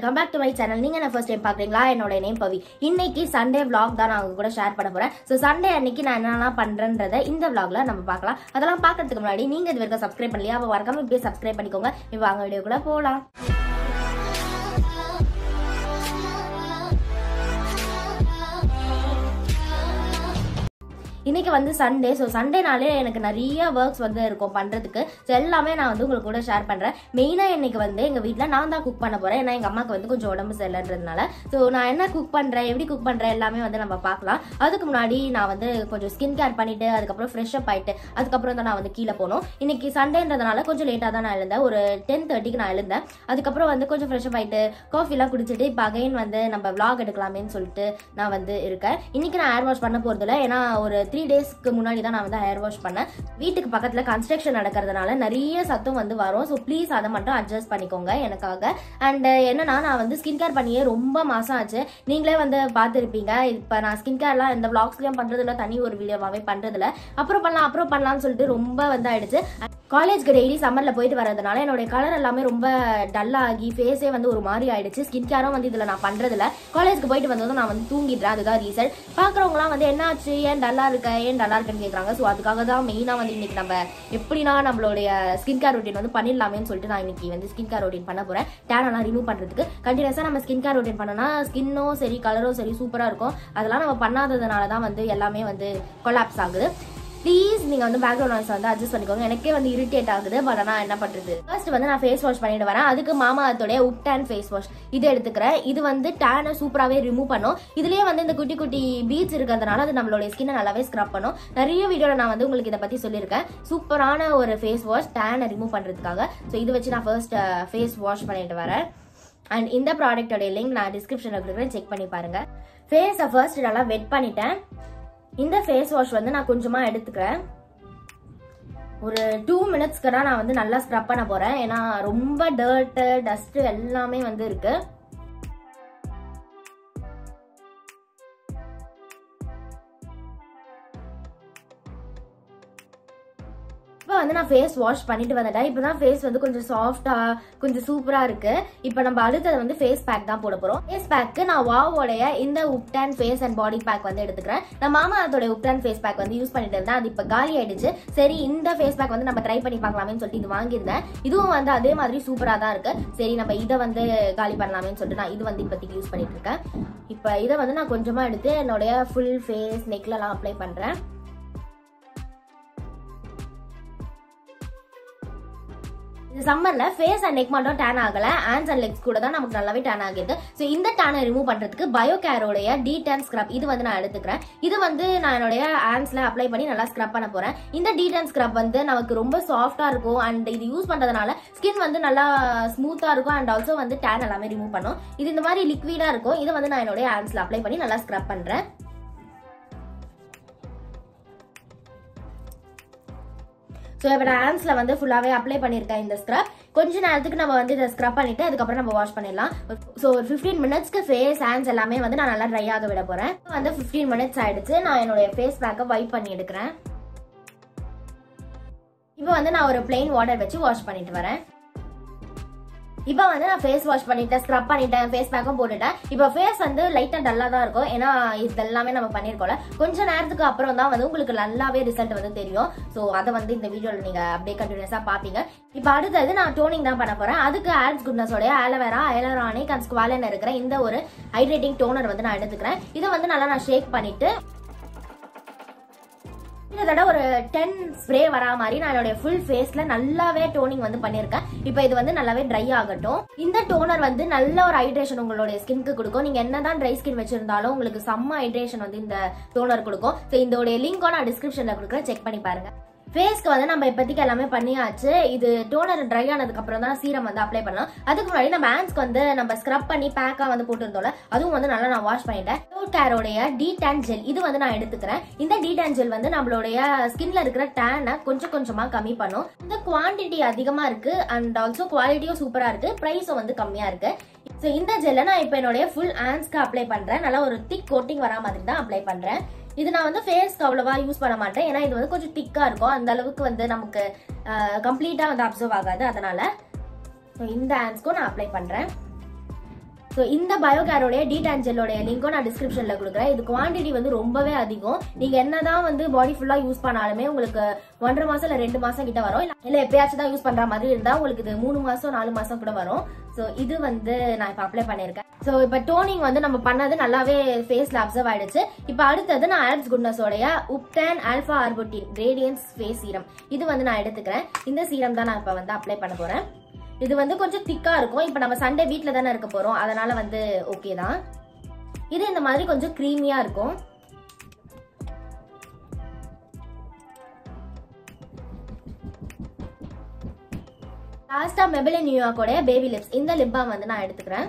welcome back to my channel நீங்க என்ன first time பாக்குறீங்களா என்னோட நேம் பவி இன்னைக்கு சண்டே vlog தான் நான் உங்க கூட ஷேர் பண்ண போறேன் ஸோ சண்டே அன்னைக்கு நான் என்னெல்லாம் பண்றேன்றத இந்த vlogல நம்ம பார்க்கலாம் அதெல்லாம் பார்க்கறதுக்கு முன்னாடி நீங்க இது வரைக்கும் சப்ஸ்கிரைப் பண்ணலையா அப்ப மறக்காம இப்படியே சப்ஸ்கிரைப் பண்ணிக்கோங்க இப்போ வாங்க வீடியோக்குள்ள போலாம் இன்னைக்கு வந்து சண்டே ஸோ சண்டேனாலே எனக்கு நிறைய ஒர்க்ஸ் வந்து இருக்கும் பண்றதுக்கு ஸோ எல்லாமே நான் வந்து உங்களுக்கு கூட ஷேர் பண்றேன் மெயினாக இன்னைக்கு வந்து எங்க வீட்டில் நான் தான் குக் பண்ண போறேன் ஏன்னா எங்க அம்மாக்கு வந்து கொஞ்சம் உடம்பு சரியில்லைன்றதுனால ஸோ நான் என்ன குக் பண்றேன் எப்படி குக் பண்றேன் எல்லாமே வந்து நம்ம பார்க்கலாம் அதுக்கு முன்னாடி நான் வந்து கொஞ்சம் ஸ்கின் கேர் பண்ணிட்டு அதுக்கப்புறம் ஃப்ரெஷ் அப் ஆயிட்டு அதுக்கப்புறம் தான் நான் வந்து கீழே போகணும் இன்னைக்கு சண்டேன்றதுனால கொஞ்சம் லேட்டாக தான் நான் எழுந்தேன் ஒரு டென் தேர்ட்டிக்கு நான் எழுந்தேன் அதுக்கப்புறம் வந்து கொஞ்சம் ஃப்ரெஷ் அப் ஆயிட்டு காஃபிலாம் குடிச்சிட்டு இப்போ அகைன் வந்து நம்ம vlog எடுக்கலாமேன்னு சொல்லிட்டு நான் வந்து இருக்கேன் இன்னைக்கு நான் ஹேர் வாஷ் பண்ண போறதில்ல ஏன்னா ஒரு த்ரீ டேஸ்க்கு முன்னாடி தான் நான் வந்து ஹேர் வாஷ் பண்ணேன் வீட்டுக்கு பக்கத்தில் கன்ஸ்ட்ரக்ஷன் நடக்கிறதுனால நிறைய சத்தம் வந்து வரும் ஸோ ப்ளீஸ் அதை மட்டும் அட்ஜஸ்ட் பண்ணிக்கோங்க எனக்காக அண்ட் என்னன்னா நான் வந்து ஸ்கின் கேர் பண்ணியே ரொம்ப மாசம் ஆச்சு நீங்களே வந்து பார்த்துருப்பீங்க இப்போ நான் ஸ்கின் கேர்லாம் இந்த vlogsலயும் பண்றதில்ல தனி ஒரு வீடியோவாகவே பண்றதில்ல அப்புறம் பண்ணலாம் அப்புறம் பண்ணலாம்னு சொல்லிட்டு ரொம்ப வந்து ஆயிடுச்சு காலேஜ்க்கு டெய்லி சம்மர்ல போயிட்டு வரதுனால என்னுடைய கலர் எல்லாமே ரொம்ப டல் ஆகி ஃபேஸே வந்து ஒரு மாதிரி ஆயிடுச்சு ஸ்கின் கேரும் வந்து இதுல நான் பண்றதில்ல காலேஜ்க்கு போயிட்டு வந்ததும் நான் வந்து தூங்கிடுறேன் அதுதான் ரீசன் பாக்குறவங்களாம் வந்து என்ன ஆச்சு ஏன் டல்லா இருக்க ஏன் டல்லா இருக்குன்னு கேக்குறாங்க ஸோ அதுக்காக தான் மெயினா வந்து இன்னைக்கு நம்ம எப்படின்னா நம்மளுடைய ஸ்கின் கேர் ரொட்டீன் வந்து பண்ணிடலாமேன்னு சொல்லிட்டு நான் இன்னைக்கு வந்து ஸ்கின் கேர் ரொட்டீன் பண்ண போறேன் டேன் எல்லாம் ரிமூவ் பண்றதுக்கு கண்டினியூஸா நம்ம ஸ்கின் கேர் ரொட்டீன் பண்ணோம்னா ஸ்கின்னும் சரி கலரும் சரி சூப்பரா இருக்கும் அதெல்லாம் நம்ம பண்ணாததுனால தான் வந்து எல்லாமே வந்து கொலாப்ஸ் ஆகுது ப்ளீஸ் நீங்க வந்து பேக்ரவுண்ட் நாய்ஸ் வந்து அட்ஜஸ்ட் பண்ணிக்கோங்க எனக்கே வந்து இரிட்டேட் ஆகுது பட் ஆனா என்ன பண்றது ஃபர்ஸ்ட் வந்து நான் ஃபேஸ் வாஷ் பண்ணிட்டு வரேன் அதுக்கு மாமா அதோடைய உப் டேன் ஃபேஸ் வாஷ் இது எடுத்துக்கிறேன் இது வந்து டேனை சூப்பராகவே ரிமூவ் பண்ணும் இதுலயே வந்து இந்த குட்டி குட்டி பீட்ஸ் இருக்கிறதுனால அது நம்மளுடைய ஸ்கின்னை நல்லாவே ஸ்க்ரப் பண்ணும் நிறைய வீடியோல நான் வந்து உங்களுக்கு இதை பத்தி சொல்லியிருக்கேன் சூப்பரான ஒரு ஃபேஸ் வாஷ் டேனை ரிமூவ் பண்றதுக்காக ஸோ இது வச்சு நான் ஃபர்ஸ்ட் ஃபேஸ் வாஷ் பண்ணிட்டு வரேன் அண்ட் இந்த ப்ராடக்டோட லிங்க் நான் டிஸ்கிரிப்ஷனில் கொடுக்குறேன் செக் பண்ணி பாருங்க ஃபேஸை ஃபர்ஸ்ட் நல்லா வெட் பண்ணிட்டேன் இந்த ஃபேஸ் வாஷ் வந்து நான் கொஞ்சமா எடுத்துக்கிறேன் ஒரு டூ மினிட்ஸ்க்கு தான் நான் வந்து நல்லா ஸ்க்ரப் பண்ண போறேன் ஏன்னா ரொம்ப டர்ட்டு டஸ்ட் எல்லாமே வந்து இருக்கு இப்போ வந்து நான் ஃபேஸ் வாஷ் பண்ணிட்டு வந்துட்டேன் இப்போ தான் ஃபேஸ் வந்து கொஞ்சம் சாஃப்டா கொஞ்சம் சூப்பரா இருக்கு இப்போ நம்ம அடுத்தது வந்து ஃபேஸ் பேக் தான் போட போறோம் ஃபேஸ் பேக்கு நான் வாவோடைய இந்த ubtan face and body pack வந்து எடுத்துக்கிறேன் நான் மாமா அதோட உப்டான் ஃபேஸ் பேக் வந்து யூஸ் பண்ணிட்டு இருந்தேன் அது இப்போ காலி ஆயிடுச்சு சரி இந்த ஃபேஸ் பேக் வந்து நம்ம ட்ரை பண்ணி பார்க்கலாமேன்னு சொல்லிட்டு இது வாங்கியிருந்தேன் இதுவும் வந்து அதே மாதிரி சூப்பரா தான் இருக்கு சரி நம்ம இதை வந்து காலி பண்ணலாமேன்னு சொல்லிட்டு நான் இது வந்து இப்போதைக்கு யூஸ் பண்ணிட்டு இருக்கேன் இப்போ இதை வந்து நான் கொஞ்சமா எடுத்து என்னுடைய ஃபுல் ஃபேஸ் நெக்லலாம் அப்ளை பண்றேன் இந்த சம்மர்ல ஃபேஸ் அண்ட் நெக் மட்டும் டேன் ஆகல ஹேண்ட்ஸ் அண்ட் லெக்ஸ் கூட தான் நமக்கு நல்லாவே டேன் ஆகிருக்கு ஸோ இந்த டேனை ரிமூவ் பண்றதுக்கு பயோ கேரோடைய டி டேன் ஸ்க்ரப் இது வந்து நான் எடுத்துக்கிறேன் இது வந்து நான் என்னுடைய ஹேண்ட்ஸ்ல அப்ளை பண்ணி நல்லா ஸ்க்ரப் பண்ண போறேன் இந்த டி டேன் ஸ்க்ரப் வந்து நமக்கு ரொம்ப சாஃப்டா இருக்கும் அண்ட் இது யூஸ் பண்றதுனால ஸ்கின் வந்து நல்லா ஸ்மூத்தா இருக்கும் அண்ட் ஆல்சோ வந்து டேன் எல்லாமே ரிமூவ் பண்ணும் இது இந்த மாதிரி லிக்விடா இருக்கும் இதை வந்து நான் என்னுடைய ஹேண்ட்ஸ்ல அப்ளை பண்ணி நல்லா ஸ்க்ரப் பண்றேன் ஸோ இப்போ நான் ஹேண்ட்ஸில் வந்து ஃபுல்லாகவே அப்ளை பண்ணியிருக்கேன் இந்த ஸ்க்ரப் கொஞ்ச நேரத்துக்கு நம்ம வந்து இதை ஸ்க்ரப் பண்ணிட்டு அதுக்கப்புறம் நம்ம வாஷ் பண்ணிடலாம் ஸோ ஒரு ஃபிஃப்டீன் மினிட்ஸ்க்கு ஃபேஸ் ஹேண்ட்ஸ் எல்லாமே வந்து நான் நல்லா ட்ரை ஆக விட போகிறேன் வந்து ஃபிஃப்டீன் மினிட்ஸ் ஆயிடுச்சு நான் என்னுடைய ஃபேஸ் பேக்கை வைப் பண்ணி எடுக்கிறேன் இப்போ வந்து நான் ஒரு பிளெயின் வாட்டர் வச்சு வாஷ் பண்ணிட்டு வரேன் இப்போ வந்து நான் ஃபேஸ் வாஷ் பண்ணிட்டேன் ஸ்க்ரப் பண்ணிட்டேன் ஃபேஸ் பேக்கும் போட்டுட்டேன் இப்போ ஃபேஸ் வந்து லைட்டாக டல்லாக தான் இருக்கும் ஏன்னா இது எல்லாமே நம்ம பண்ணியிருக்கோம்ல கொஞ்ச நேரத்துக்கு அப்புறம் தான் வந்து உங்களுக்கு நல்லாவே ரிசல்ட் வந்து தெரியும் ஸோ அதை வந்து இந்த வீடியோவில் நீங்கள் அப்படியே கண்டினியூஸாக பார்ப்பீங்க இப்போ அடுத்தது நான் டோனிங் தான் பண்ண போகிறேன் அதுக்கு ஆட்ஸ் குட்னஸோடைய ஆலோவேரா ஐலரானிக் அண்ட் ஸ்குவாலன் இருக்கிற இந்த ஒரு ஹைட்ரேட்டிங் டோனர் வந்து நான் எடுத்துக்கிறேன் இதை வந்து நல்லா நான் ஷேக் பண்ணிட்டு கிட்டத்தட்ட ஒரு டென் ஸ்ப்ரே வரா மாதிரி நான் என்னுடைய ஃபுல் ஃபேஸ்ல நல்லாவே டோனிங் வந்து பண்ணியிருக்கேன் இப்போ இது வந்து நல்லாவே ட்ரை ஆகட்டும் இந்த டோனர் வந்து நல்ல ஒரு ஹைட்ரேஷன் உங்களுடைய ஸ்கின்க்கு கொடுக்கும் நீங்க என்னதான் ட்ரை ஸ்கின் வச்சிருந்தாலும் உங்களுக்கு செம்ம ஹைட்ரேஷன் வந்து இந்த டோனர் கொடுக்கும் ஸோ இதோடைய லிங்க்கும் நான் டிஸ்கிரிப்ஷன்ல கொடுக்குறேன் செக் பண்ணி பாருங்க ஃபேஸ்க்கு வந்து நம்ம இப்போதைக்கு எல்லாமே பண்ணியாச்சு இது டோனர் ட்ரை ஆனதுக்கு அப்புறம் தான் சீரம் வந்து அப்ளை பண்ணலாம் அதுக்கு முன்னாடி நம்ம ஹேண்ட்ஸ்க்கு வந்து நம்ம ஸ்க்ரப் பண்ணி பேக்கா வந்து போட்டுருந்தோம்ல அதுவும் வந்து நல்லா நான் வாஷ் பண்ணிட்டேன் கேரோடைய டி டேன் ஜெல் இது வந்து நான் எடுத்துக்கிறேன் இந்த டி டேன் ஜெல் வந்து நம்மளுடைய ஸ்கின்ல இருக்கிற டேனை கொஞ்சம் கொஞ்சமா கம்மி பண்ணும் இந்த குவான்டிட்டி அதிகமா இருக்கு அண்ட் ஆல்சோ குவாலிட்டியும் சூப்பரா இருக்கு ப்ரைஸும் வந்து கம்மியா இருக்கு ஸோ இந்த ஜெல்லை நான் இப்போ என்னுடைய ஃபுல் ஹேண்ட்ஸ்க்கு அப்ளை பண்றேன் நல்லா ஒரு திக் கோட்டிங் வரா மாதிரி தான் அப்ளை பண்றேன் இது நான் வந்து ஃபேஸ்க்கு அவ்வளவா யூஸ் பண்ண மாட்டேன் ஏன்னா இது வந்து கொஞ்சம் திக்கா இருக்கும் அந்த அளவுக்கு வந்து நமக்கு கம்ப்ளீட்டா வந்து அப்சர்வ் ஆகாது அதனால So, இந்த ஹேண்ட்ஸ்க்கும் நான் அப்ளை பண்றேன் ஸோ இந்த பயோகேரோடைய டீடான் ஜெல்லோடைய லிங்க்கும் நான் டிஸ்கிரிப்ஷன்ல கொடுக்குறேன் இது குவாண்டிட்டி வந்து ரொம்பவே அதிகம் நீங்க என்னதான் வந்து பாடி ஃபுல்லா யூஸ் பண்ணாலுமே உங்களுக்கு ஒன்றரை மாசம் இல்ல ரெண்டு மாசம் கிட்ட வரும் இல்ல இல்ல எப்பயாச்சும் தான் யூஸ் பண்ற மாதிரி இருந்தா உங்களுக்கு இது மூணு மாசம் நாலு மாசம் கூட வரும் ஸோ இது வந்து நான் இப்போ அப்ளை பண்ணியிருக்கேன் ஸோ இப்போ டோனிங் வந்து நம்ம பண்ணது நல்லாவே ஃபேஸ்ல அப்சர்வ் ஆயிடுச்சு இப்போ அடுத்தது நான் ஆல்ஸ் குட்னஸோடைய ubtan alpha arbutin radiance face serum இது வந்து நான் எடுத்துக்கிறேன் இந்த சீரம் தான் நான் இப்போ வந்து அப்ளை பண்ண போறேன் இது வந்து கொஞ்சம் திக்கா இருக்கும் இப்போ நம்ம சண்டே வீட்டில் தானே இருக்க போறோம் அதனால வந்து ஓகே தான் இது இந்த மாதிரி கொஞ்சம் க்ரீமியா இருக்கும் லாஸ்டா மெபிலின் நியூயார்க்கோட பேபி லிப்ஸ் இந்த லிப் பாம் வந்து நான் எடுத்துக்கிறேன்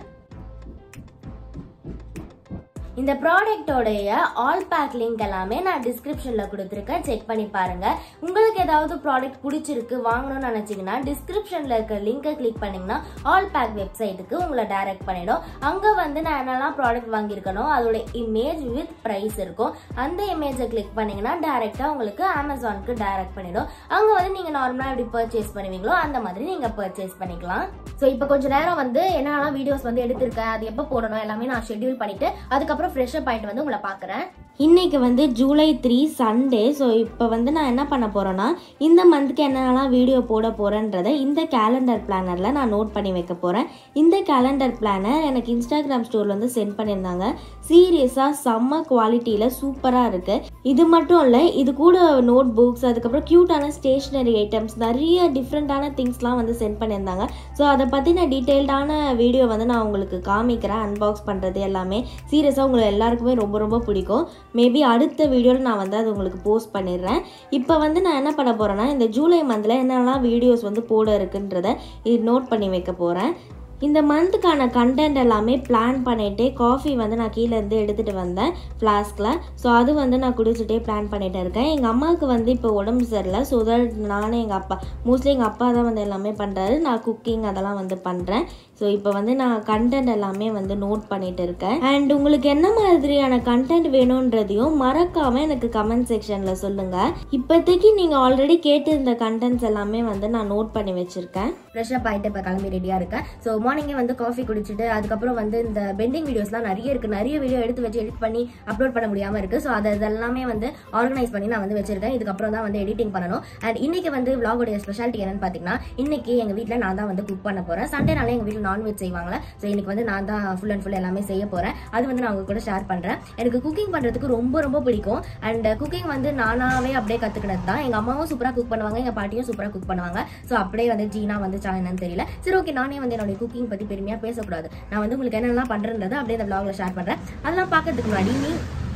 இந்த ப்ராடக்டோடைய ஆல் பேக் லிங்க் எல்லாமே நான் டிஸ்கிரிப்ஷன்ல கொடுத்துருக்கேன் செக் பண்ணி பாருங்க உங்களுக்கு ஏதாவது ப்ராடக்ட் பிடிச்சிருக்கு வாங்கணும்னு நினைச்சீங்கன்னா டிஸ்கிரிப்ஷன்ல இருக்க லிங்கை கிளிக் பண்ணீங்கன்னா ஆல் பேக் வெப்சைட்டுக்கு உங்களை டைரக்ட் பண்ணிடும் அங்க வந்து நான் என்னெல்லாம் ப்ராடக்ட் வாங்கியிருக்கனோ அதோட இமேஜ் வித் ப்ரைஸ் இருக்கும் அந்த இமேஜை கிளிக் பண்ணீங்கன்னா டைரக்டா உங்களுக்கு அமேசானுக்கு டைரக்ட் பண்ணிடும் அங்க வந்து நீங்க நார்மலா எப்படி பர்ச்சேஸ் பண்ணுவீங்களோ அந்த மாதிரி நீங்க பர்ச்சேஸ் பண்ணிக்கலாம் ஸோ இப்போ கொஞ்ச நேரம் வந்து என்னெல்லாம் வீடியோஸ் வந்து எடுத்திருக்கேன் அது எப்போ போடணும் எல்லாமே நான் ஷெட்யூல் பண்ணிட்டு அதுக்கப்புறம் ஃப்ரெஷ்ஷப் ஆயிட்டு வந்து உங்களை பார்க்குறேன் இன்னைக்கு வந்து ஜூலை த்ரீ சண்டே ஸோ இப்போ வந்து நான் என்ன பண்ண போகிறேன்னா இந்த மந்த்துக்கு என்னென்னலாம் வீடியோ போட போகிறேன்றதை இந்த கேலண்டர் பிளானரில் நான் நோட் பண்ணி வைக்க போகிறேன் இந்த கேலண்டர் பிளானர் எனக்கு இன்ஸ்டாகிராம் ஸ்டோரில் வந்து சென்ட் பண்ணியிருந்தாங்க சீரியஸாக செம்ம குவாலிட்டியில் சூப்பராக இருக்குது இது மட்டும் இல்லை இது கூட நோட் புக்ஸ் அதுக்கப்புறம் க்யூட்டான ஸ்டேஷ்னரி ஐட்டம்ஸ் நிறைய டிஃப்ரெண்ட்டான திங்ஸ்லாம் வந்து சென்ட் பண்ணியிருந்தாங்க ஸோ அதை பற்றின டீட்டெயில்டான வீடியோ வந்து நான் உங்களுக்கு காமிக்கிறேன் அன்பாக்ஸ் பண்ணுறது எல்லாமே சீரியஸாக உங்களுக்கு எல்லாருக்குமே ரொம்ப ரொம்ப பிடிக்கும் மேபி அடுத்த வீடியோவில் நான் வந்து அது உங்களுக்கு போஸ்ட் பண்ணிடுறேன் இப்போ வந்து நான் என்ன பண்ண போகிறேன்னா இந்த ஜூலை மந்தில் என்னென்னலாம் வீடியோஸ் வந்து போட இருக்குன்றத இது நோட் பண்ணி வைக்க போகிறேன் இந்த மந்த்துக்கான கண்டென்ட் எல்லாமே பிளான் பண்ணிகிட்டே காஃபி வந்து நான் கீழே இருந்து எடுத்துகிட்டு வந்தேன் ஃப்ளாஸ்கில் ஸோ அது வந்து நான் குடிச்சிட்டே பிளான் பண்ணிகிட்டு இருக்கேன் எங்கள் அம்மாவுக்கு வந்து இப்போ உடம்பு சரியில்லை ஸோ தட் நானும் எங்கள் அப்பா மோஸ்ட்லி எங்கள் அப்பா தான் வந்து எல்லாமே பண்ணுறாரு நான் குக்கிங் அதெல்லாம் வந்து பண்ணுறேன் ஸோ இப்போ வந்து நான் கண்டென்ட் எல்லாமே வந்து நோட் பண்ணிட்டு இருக்கேன் அண்ட் உங்களுக்கு என்ன மாதிரியான கண்டென்ட் வேணுன்றதையும் மறக்காமல் எனக்கு கமெண்ட் செக்ஷனில் சொல்லுங்கள் இப்போதைக்கு நீங்கள் ஆல்ரெடி கேட்டிருந்த கண்டென்ட்ஸ் எல்லாமே வந்து நான் நோட் பண்ணி வச்சுருக்கேன் ஃப்ரெஷ்அப் ஆகிட்டு இப்போ கிளம்பி ரெடியாக இருக்கேன் ஸோ மார்னிங்கே வந்து காஃபி குடிச்சிட்டு அதுக்கப்புறம் வந்து இந்த பெண்டிங் வீடியோஸ்லாம் நிறைய இருக்குது நிறைய வீடியோ எடுத்து வச்சு எடிட் பண்ணி அப்லோட் பண்ண முடியாமல் இருக்குது ஸோ அது இதெல்லாமே வந்து ஆர்கனைஸ் பண்ணி நான் வந்து வச்சிருக்கேன் இதுக்கப்புறம் தான் வந்து எடிட்டிங் பண்ணணும் அண்ட் இன்னைக்கு வந்து vlog-உடைய ஸ்பெஷாலிட்டி என்னன்னு பார்த்தீங்கன்னா இன்னைக்கு எங்கள் வீட்டில் நான் தான் வந்து குக் பண்ண போகிறேன் சண்டேனால எங்கள் வீட்டில் நான்வெஜ் செய்வாங்களே ஸோ இன்னைக்கு வந்து நான் தான் ஃபுல் அண்ட் ஃபுல் எல்லாமே செய்ய போகிறேன் அது வந்து நான் உங்க கூட ஷேர் பண்ணுறேன் எனக்கு குக்கிங் பண்ணுறதுக்கு ரொம்ப ரொம்ப பிடிக்கும் அண்ட் குக்கிங் வந்து நானாவே அப்படியே கற்றுக்கினது தான் எங்கள் அம்மாவும் சூப்பராக குக் பண்ணுவாங்க எங்கள் பாட்டியும் சூப்பராக குக் பண்ணுவாங்க ஸோ அப்படியே வந்து ஜீனா வந்துச்சா என்னன்னு தெரியல சரி ஓகே நானே வந்து என்னோட குக்கிங் பற்றி பெருமையாக பேசக்கூடாது நான் வந்து உங்களுக்கு என்னெல்லாம் பண்ணுறதை அப்படியே இந்த vlog-ல ஷேர் பண்ணுறேன் அதெல்லாம் பார்க்கறதுக்கு முன்னாடி நீ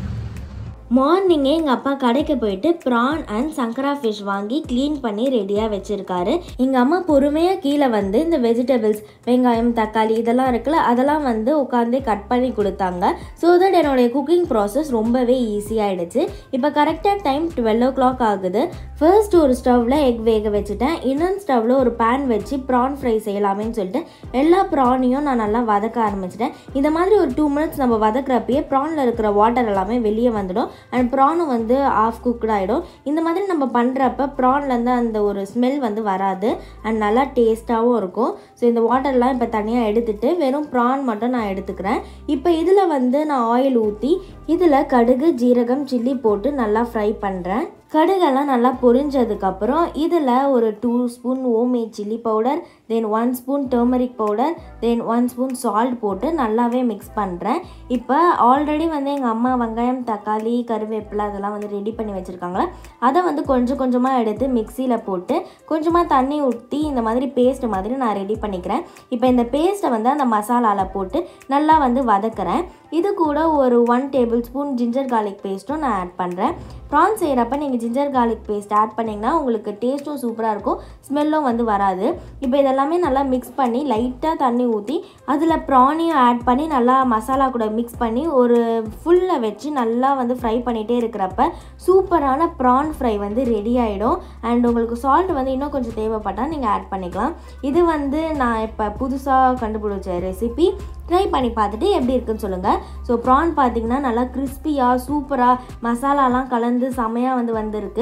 மார்னிங்கே எங்கள் அப்பா கடைக்கு போயிட்டு ப்ரான் அண்ட் சங்கரா ஃபிஷ் வாங்கி க்ளீன் பண்ணி ரெடியாக வச்சுருக்காரு எங்கள் அம்மா பொறுமையாக கீழே வந்து இந்த வெஜிடபிள்ஸ் வெங்காயம் தக்காளி இதெல்லாம் இருக்குல்ல அதெல்லாம் வந்து உட்காந்தே கட் பண்ணி கொடுத்தாங்க ஸோ தட் என்னுடைய குக்கிங் ப்ராசஸ் ரொம்பவே ஈஸியாகிடுச்சு இப்போ கரெக்டாக டைம் டுவெல் ஓ கிளாக் ஆகுது ஃபர்ஸ்ட் ஒரு ஸ்டவ்வில் எக் வேக வச்சுட்டேன் இன்னொன்று ஸ்டவ்வில் ஒரு பேன் வச்சு ப்ரான் ஃப்ரை செய்யலாமேன்னு சொல்லிட்டு எல்லா ப்ரானையும் நான் நல்லா வதக்க ஆரம்பிச்சிட்டேன் இந்த மாதிரி ஒரு டூ மினிட்ஸ் நம்ம வதக்குறப்பயே ப்ரானில் இருக்கிற வாட்டர் எல்லாமே வெளியே வந்துடும் அண்ட் ப்ரானும் வந்து ஆஃப் குக்ட் ஆகிடும் இந்த மாதிரி நம்ம பண்ணுறப்ப ப்ரான்லேருந்து அந்த ஒரு ஸ்மெல் வந்து வராது அண்ட் நல்லா டேஸ்ட்டாகவும் இருக்கும் ஸோ இந்த வாட்டர்லாம் இப்போ தனியாக எடுத்துட்டு வெறும் ப்ரான் மட்டும் நான் எடுத்துக்கிறேன் இப்போ இதில் வந்து நான் ஆயில் ஊற்றி இதில் கடுகு ஜீரகம் சில்லி போட்டு நல்லா ஃப்ரை பண்ணுறேன் கடுகெல்லாம் நல்லா பொரிஞ்சதுக்கப்புறம் இதில் ஒரு டூ ஸ்பூன் ஓமே chilli powder then one spoon turmeric powder then one spoon salt போட்டு நல்லாவே மிக்ஸ் பண்ணுறேன் இப்போ ஆல்ரெடி வந்து எங்கள் அம்மா வெங்காயம் தக்காளி கருவேப்பிலை அதெல்லாம் வந்து ரெடி பண்ணி வச்சுருக்காங்களே அதை வந்து கொஞ்சம் கொஞ்சமாக எடுத்து மிக்சியில் போட்டு கொஞ்சமாக தண்ணி ஊற்றி இந்த மாதிரி பேஸ்ட் மாதிரி நான் ரெடி பண்ணிக்கிறேன் இப்போ இந்த பேஸ்ட்டை வந்து அந்த மசாலாவில் போட்டு நல்லா வந்து வதக்குறேன் இது கூட ஒரு one tablespoon ginger garlic பேஸ்ட்டும் நான் ஆட் பண்ணுறேன் ப்ரான் செய்கிறப்ப நீங்கள் ஜிஞ்சர் garlic பேஸ்ட் ஆட் பண்ணிங்கன்னா உங்களுக்கு டேஸ்ட்டும் சூப்பராக இருக்கும் ஸ்மெல்லும் வந்து வராது இப்போ இதெல்லாமே நல்லா மிக்ஸ் பண்ணி லைட்டாக தண்ணி ஊற்றி அதில் ப்ரானையும் ஆட் பண்ணி நல்லா மசாலா கூட மிக்ஸ் பண்ணி ஒரு ஃபுல்லை வச்சு நல்லா வந்து ஃப்ரை பண்ணிகிட்டே இருக்கிறப்ப சூப்பரான ப்ரான் ஃப்ரை வந்து ரெடி ஆகிடும் அண்ட் உங்களுக்கு சால்ட் வந்து இன்னும் கொஞ்சம் தேவைப்பட்டால் நீங்கள் ஆட் பண்ணிக்கலாம் இது வந்து நான் இப்போ புதுசாக கண்டுபிடிச்ச ரெசிபி ட்ரை பண்ணி பார்த்துட்டு எப்படி இருக்குன்னு சொல்லுங்கள் ஸோ ப்ரான் பார்த்தீங்கன்னா நல்லா கிறிஸ்பியாக சூப்பராக மசாலாலாம் கலந்து செமையாக வந்து வந்திருக்கு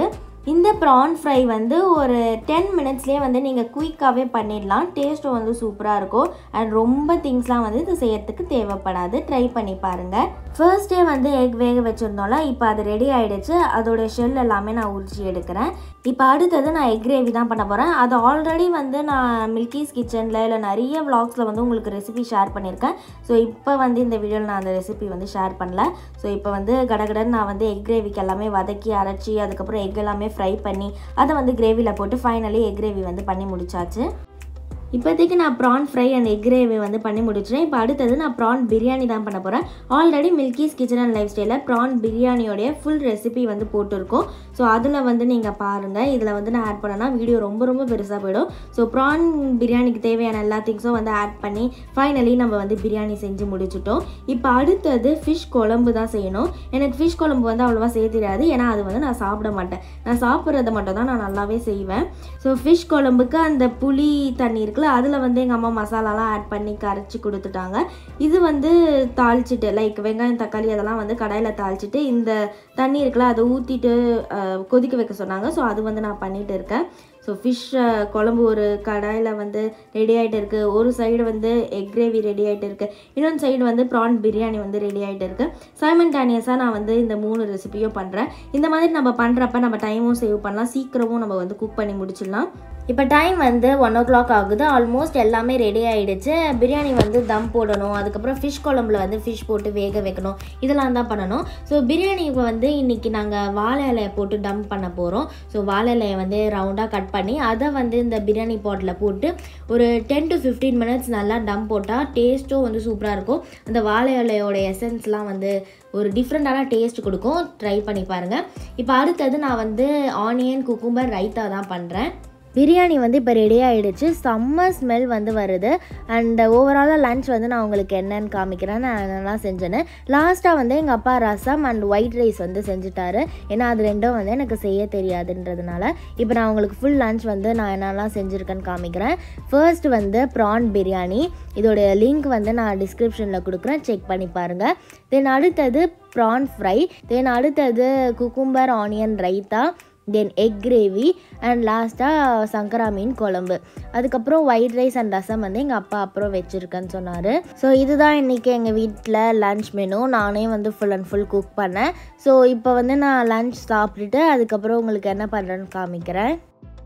இந்த ப்ரான் ஃப்ரை வந்து ஒரு டென் மினிட்ஸ்லேயே வந்து நீங்கள் குயிக்காகவே பண்ணிடலாம் டேஸ்ட்டும் வந்து சூப்பராக இருக்கும் அண்ட் ரொம்ப திங்ஸ்லாம் வந்து இது செய்யறதுக்கு தேவைப்படாது ட்ரை பண்ணி பாருங்கள் ஃபர்ஸ்ட் டே வந்து எக் வேக வச்சுருந்தோம்ல இப்போ அது ரெடி ஆகிடுச்சு அதோட ஷெல் எல்லாமே நான் உரிச்சு எடுக்கிறேன் இப்போ அடுத்தது நான் எக் கிரேவி தான் பண்ண போகிறேன் அது ஆல்ரெடி வந்து நான் மில்கிஸ் கிச்சனில் இல்லை நிறைய vlogsல வந்து உங்களுக்கு ரெசிபி ஷேர் பண்ணியிருக்கேன் ஸோ இப்போ வந்து இந்த வீடியோவில் நான் அந்த ரெசிபி வந்து ஷேர் பண்ணல ஸோ இப்போ வந்து கடகடன்னு நான் வந்து எக் கிரேவிக்கு எல்லாமே வதக்கி அரைச்சி அதுக்கப்புறம் எக் எல்லாமே ஃப்ரை பண்ணி அதை வந்து கிரேவியில் போட்டு ஃபைனலி எக் கிரேவி வந்து பண்ணி முடிச்சாச்சு இப்போதைக்கு நான் prawn fry and egg gravy வந்து பண்ணி முடிச்சிட்டேன் இப்போ அடுத்தது நான் ப்ரான் பிரியாணி தான் பண்ண போகிறேன் ஆல்ரெடி மில்கிஸ் கிச்சன் அண்ட் லைஃப் ஸ்டைலில் ப்ரான் பிரியாணியோடைய ஃபுல் ரெசிபி வந்து போட்டிருக்கோம் ஸோ அதில் வந்து நீங்கள் பாருங்கள் இதில் வந்து நான் ஆட் பண்ணேன்னா வீடியோ ரொம்ப ரொம்ப பெருசாக போயிடும் ஸோ ப்ரான் பிரியாணிக்கு தேவையான எல்லா திங்ஸும் வந்து ஆட் பண்ணி ஃபைனலி நம்ம வந்து பிரியாணி செஞ்சு முடிச்சிட்டோம் இப்போ அடுத்தது ஃபிஷ் குழம்பு தான் செய்யணும் எனக்கு ஃபிஷ் குழம்பு வந்து அவ்வளோவா செய்ய தெரியாது ஏன்னா அது வந்து நான் சாப்பிட மாட்டேன் நான் சாப்பிட்றத மட்டும் தான் நான் நல்லாவே செய்வேன் ஸோ ஃபிஷ் குழம்புக்கு அந்த புளி தண்ணி இருக்குல்ல அதில் வந்து எங்கள் அம்மா மசாலாலாம் ஆட் பண்ணி கரைச்சி கொடுத்துட்டாங்க இது வந்து தாளிச்சிட்டு லைக் வெங்காயம் தக்காளி அதெல்லாம் வந்து கடாயில் தாளிச்சிட்டு இந்த தண்ணி இருக்குல்ல அதை ஊற்றிட்டு கொதிக்க வைக்க சொன்னாங்க ஸோ அது வந்து நான் பண்ணிட்டு இருக்கேன் ஸோ ஃபிஷ் குழம்பு ஒரு கடாயில் வந்து ரெடி ஆகிட்டு இருக்குது ஒரு சைடு வந்து எக் கிரேவி ரெடி ஆகிட்டு இருக்குது இன்னொரு சைடு வந்து ப்ரான் பிரியாணி வந்து ரெடி ஆகிட்டு இருக்குது சைமன்டானியஸாக நான் வந்து இந்த மூணு ரெசிபியும் பண்ணுறேன் இந்த மாதிரி நம்ம பண்ணுறப்ப நம்ம டைமும் சேவ் பண்ணலாம் சீக்கிரமும் நம்ம வந்து குக் பண்ணி முடிச்சிடலாம் இப்போ டைம் வந்து ஒன் ஓ கிளாக் ஆகுது ஆல்மோஸ்ட் எல்லாமே ரெடி ஆகிடுச்சு பிரியாணி வந்து தம் போடணும் அதுக்கப்புறம் ஃபிஷ் குழம்புல வந்து ஃபிஷ் போட்டு வேக வைக்கணும் இதெல்லாம் தான் பண்ணணும் ஸோ பிரியாணிக்கு வந்து இன்றைக்கி நாங்கள் வாழை இலையை போட்டு டம் பண்ண போகிறோம் ஸோ வாழை இலையை வந்து ரவுண்டாக கட் பண்ணி அதை வந்து இந்த பிரியாணி பாட்டில் போட்டு ஒரு டென் டு ஃபிஃப்டீன் மினிட்ஸ் நல்லா டம் போட்டால் டேஸ்ட்டும் வந்து சூப்பராக இருக்கும் அந்த வாழை இலையோட எசன்ஸ்லாம் வந்து ஒரு டிஃப்ரெண்ட்டான டேஸ்ட் கொடுக்கும் ட்ரை பண்ணி பாருங்கள் இப்போ அடுத்தது நான் வந்து ஆனியன் குக்கும்பர் ரைத்தா தான் பண்ணுறேன் பிரியாணி வந்து இப்போ ரெடி ஆகிடுச்சு செம்ம ஸ்மெல் வந்து வருது அண்ட் ஓவராலாக லன்ச் வந்து நான் உங்களுக்கு என்னென்னு காமிக்கிறேன் நான் என்னெல்லாம் செஞ்சேன்னு லாஸ்ட்டாக வந்து எங்கள் அப்பா ரசம் அண்ட் ஒயிட் ரைஸ் வந்து செஞ்சுட்டாரு ஏன்னா அது ரெண்டும் வந்து எனக்கு செய்ய தெரியாதுன்றதுனால இப்போ நான் உங்களுக்கு ஃபுல் லன்ச் வந்து நான் என்னெல்லாம் செஞ்சுருக்கேன்னு காமிக்கிறேன் ஃபர்ஸ்ட் வந்து ப்ரான் பிரியாணி இதோடைய லிங்க் வந்து நான் டிஸ்கிரிப்ஷனில் கொடுக்குறேன் செக் பண்ணி பாருங்கள் தென் அடுத்தது ப்ரான் ஃப்ரை தென் அடுத்தது cucumber onion raita then egg gravy and லாஸ்ட்டாக சங்கரா மீன் குழம்பு அதுக்கப்புறம் ஒயிட் ரைஸ் அண்ட் ரசம் வந்து எங்கள் அப்பா அப்புறம் வச்சுருக்கேன்னு சொன்னார் ஸோ இதுதான் இன்றைக்கி எங்கள் வீட்டில் லன்ச் மெனு நானே வந்து ஃபுல் அண்ட் ஃபுல் குக் பண்ணேன் ஸோ இப்போ வந்து நான் லன்ச் சாப்பிட்டுட்டு அதுக்கப்புறம் உங்களுக்கு என்ன பண்ணுறேன்னு காமிக்கிறேன்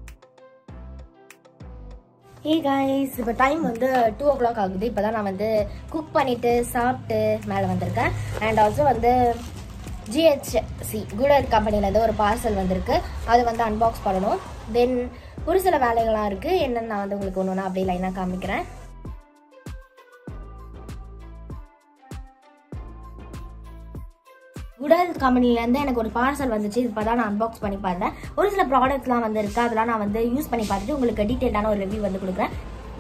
ஏ காய்ஸ் இப்போ டைம் வந்து டூ ஓ கிளாக் ஆகுது இப்போ தான் நான் வந்து குக் பண்ணிவிட்டு சாப்பிட்டு மேலே வந்திருக்கேன் அண்ட் ஆல்சோ வந்து ஜிஹெச்சி குடர் கம்பெனிலேருந்து ஒரு பார்சல் வந்திருக்கு அது வந்து அன்பாக்ஸ் பண்ணணும் தென் ஒரு சில வேலைகள்லாம் இருக்குது என்னென்னு நான் வந்து உங்களுக்கு ஒன்று ஒன்றா அப்படியே லைனாக காமிக்கிறேன் குடல் கம்பெனிலேருந்து எனக்கு ஒரு பார்சல் வந்துச்சு இப்போ தான் நான் அன்பாக்ஸ் பண்ணி பார்த்தேன் ஒரு சில ப்ராடக்ட்ஸ்லாம் வந்து இருக்கு அதெல்லாம் நான் வந்து யூஸ் பண்ணி பார்த்துட்டு உங்களுக்கு டீட்டெயிலான ஒரு ரிவ்யூ வந்து கொடுக்குறேன்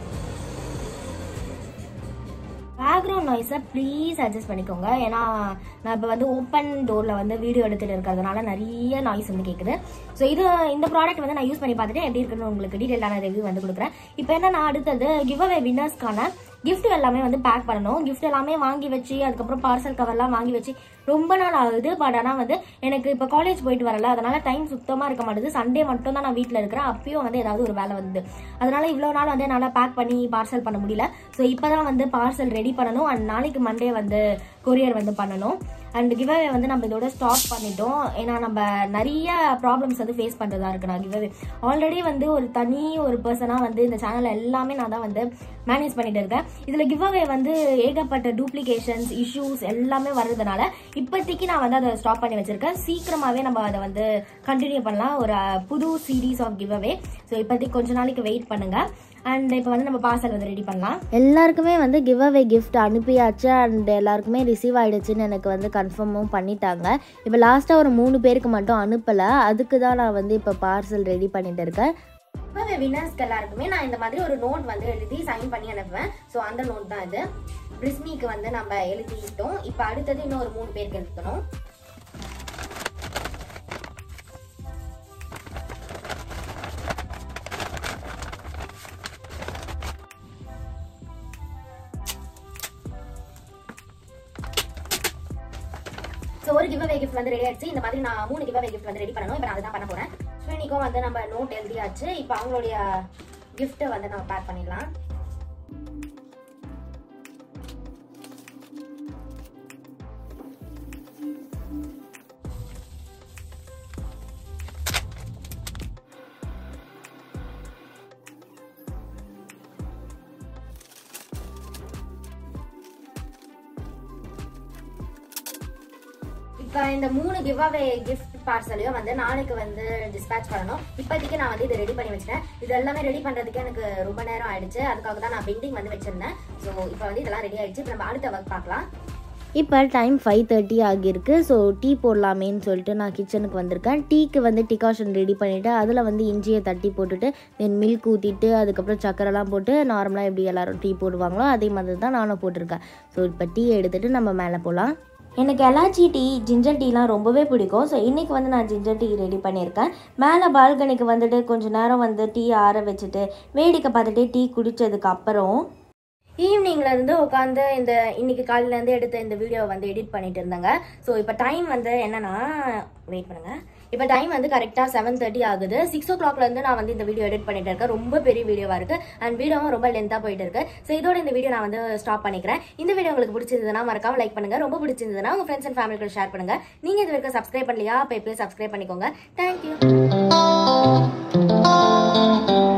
பேக்ரவுண்ட் நாய்ஸை ப்ளீஸ் அட்ஜஸ்ட் பண்ணிக்கோங்க ஏன்னா நான் இப்போ வந்து ஓப்பன் டோரில் வந்து வீடியோ எடுத்துகிட்டு இருக்கிறதுனால நிறைய நாய்ஸ் வந்து கேட்குது ஸோ இது இந்த ப்ராடக்ட் வந்து நான் யூஸ் பண்ணி பார்த்துட்டு எப்படி இருக்குன்னு உங்களுக்கு டீட்டெயிலான ரிவ்யூ வந்து கொடுக்குறேன் இப்போ என்ன நான் அடுத்தது கிவ் அவே வின்னர்ஸ்க்கான gift எல்லாமே வந்து பேக் பண்ணணும் gift எல்லாமே வாங்கி வச்சு அதுக்கப்புறம் பார்சல் கவர்லாம் வாங்கி வச்சு ரொம்ப நாள் ஆகுது பட் ஆனால் வந்து எனக்கு இப்போ காலேஜ் போயிட்டு வரல அதனால டைம் சுத்தமாக இருக்க மாட்டேது சண்டே மட்டும் தான் நான் வீட்டில் இருக்கிறேன் அப்பயும் வந்து ஏதாவது ஒரு வேலை வந்து அதனால இவ்வளோ நாள் வந்து என்னால் பேக் பண்ணி பார்சல் பண்ண முடியல ஸோ இப்போ தான் வந்து பார்சல் ரெடி பண்ணணும் அண்ட் நாளைக்கு மண்டே வந்து கொரியர் வந்து பண்ணணும் அண்ட் கிவ்அவே வந்து நம்ம இதோட ஸ்டாப் பண்ணிட்டோம் ஏன்னா நம்ம நிறைய ப்ராப்ளம்ஸ் வந்து ஃபேஸ் பண்ணுறதா இருக்கு நான் கிவ்அவே ஆல்ரெடி வந்து ஒரு தனி ஒரு பர்சனாக வந்து இந்த சேனல் எல்லாமே நான் தான் வந்து மேனேஜ் பண்ணிட்டு இருக்கேன் இதில் கிவ்அவே வந்து ஏகப்பட்ட டூப்ளிகேஷன்ஸ் இஷ்யூஸ் எல்லாமே வர்றதுனால இப்போதைக்கு நான் வந்து அதை ஸ்டாப் பண்ணி வச்சிருக்கேன் சீக்கிரமாகவே நம்ம அதை வந்து கண்டினியூ பண்ணலாம் ஒரு அஹ், புது சீரீஸ் ஆஃப் கிவ்அவே ஸோ இப்போதைக்கு கொஞ்ச நாளைக்கு வெயிட் பண்ணுங்க அண்ட் இப்போ வந்து நம்ம பார்சல் வந்து ரெடி பண்ணலாம் எல்லாருக்குமே வந்து கிவ் அவே கிஃப்ட் அனுப்பியாச்சு அண்ட் எல்லாருக்குமே ரிசீவ் ஆயிடுச்சுன்னு எனக்கு வந்து கன்ஃபார்மும் பண்ணிட்டாங்க இப்போ லாஸ்ட்டாக ஒரு மூணு பேருக்கு மட்டும் அனுப்பலை அதுக்கு தான் நான் வந்து இப்போ பார்சல் ரெடி பண்ணிட்டு இருக்கேன் இப்போ வின்னர்ஸ்க்கு எல்லாருக்குமே நான் இந்த மாதிரி ஒரு நோட் வந்து எழுதி சைன் பண்ணி அனுப்புவேன் ஸோ அந்த நோட் தான் இது பிரிஸ்மிக்கு வந்து நம்ம எழுதிட்டோம் இப்போ அடுத்தது இன்னும் ஒரு மூணு பேருக்கு எழுதணும் ஸோ ஒரு கிவ் அவே கிஃப்ட் வந்து ரெடி ஆயிடுச்சு இந்த மாதிரி நான் மூணு கிவ் அவே கிஃப்ட் வந்து ரெடி பண்ணணும் இப்போ நான் அதுதான் பண்ண போறேன் அஸ்வினிக்கும் வந்து நம்ம நோட் எழுதியாச்சு இப்போ அவங்களுடைய கிஃப்ட்டை வந்து நம்ம பேக் பண்ணிடலாம் இப்போ இந்த மூணு கிவ் அவே கிஃப்ட் பார்சலையும் வந்து நாளைக்கு வந்து டிஸ்பேச் பண்ணணும் இப்போதைக்கு நான் வந்து இதை ரெடி பண்ணி வச்சிட்டேன் இது எல்லாமே ரெடி பண்றதுக்கு எனக்கு ரொம்ப நேரம் ஆயிடுச்சு அதுக்காக தான் நான் பெயிண்டிங் வந்து வச்சிருந்தேன் ஸோ இப்போ வந்து இதெல்லாம் ரெடி ஆயிடுச்சு இப்போ நம்ம அடுத்த ஒர்க் பார்க்கலாம் இப்போ டைம் ஃபைவ் தேர்ட்டி ஆகியிருக்கு ஸோ டீ போடலாமேன்னு சொல்லிட்டு நான் கிச்சனுக்கு வந்திருக்கேன் டீக்கு வந்து டிகாஷன் ரெடி பண்ணிவிட்டு அதில் வந்து இஞ்சியை தட்டி போட்டுட்டு தென் மில்க் ஊற்றிட்டு அதுக்கப்புறம் சக்கரைலாம் போட்டு நார்மலாக எப்படி எல்லாரும் டீ போடுவாங்களோ அதே மாதிரி தான் நானும் போட்டிருக்கேன் ஸோ இப்போ டீ எடுத்துகிட்டு நம்ம மேலே போகலாம் எனக்கு எலாச்சி டீ ஜிஞ்சர் டீலாம் ரொம்பவே பிடிக்கும் ஸோ இன்றைக்கி வந்து நான் ஜிஞ்சர் டீ ரெடி பண்ணியிருக்கேன் மேலே பால்கனிக்கு வந்துட்டு கொஞ்ச நேரம் வந்து டீ ஆற வச்சுட்டு வேடிக்கை பார்த்துட்டே டீ குடித்ததுக்கு அப்புறம் ஈவினிங்ல இருந்து உட்காந்து இந்த இன்னைக்கு காலையில இருந்து எடுத்த இந்த வீடியோவை வந்து எடிட் பண்ணிட்டு இருந்தாங்க ஸோ இப்போ டைம் வந்து என்னன்னா வெயிட் பண்ணுங்க இப்போ டைம் வந்து கரெக்டாக செவன் தேர்ட்டி ஆகுது சிக்ஸ் ஓ கிளாக்ல இருந்து நான் வந்து இந்த வீடியோ எடிட் பண்ணிட்டு இருக்கேன் ரொம்ப பெரிய வீடியோவா இருக்கு அண்ட் வீடியோவும் ரொம்ப லென்த்தாக போயிட்டு இருக்கு ஸோ இதோட இந்த வீடியோ நான் வந்து ஸ்டாப் பண்ணிக்கிறேன் இந்த வீடியோ உங்களுக்கு பிடிச்சிருந்ததுன்னா மறக்காம லைக் பண்ணுங்க ரொம்ப பிடிச்சிருந்ததுன்னா உங்க ஃப்ரெண்ட்ஸ் அண்ட் ஃபேமிலிக்கு ஷேர் பண்ணுங்க நீங்க இது வரைக்கும் சப்ஸ்கிரைப் பண்ணலையா அப்போ எப்பயும் சப்ஸ்கிரைப் பண்ணிக்கோங்க தேங்க்யூ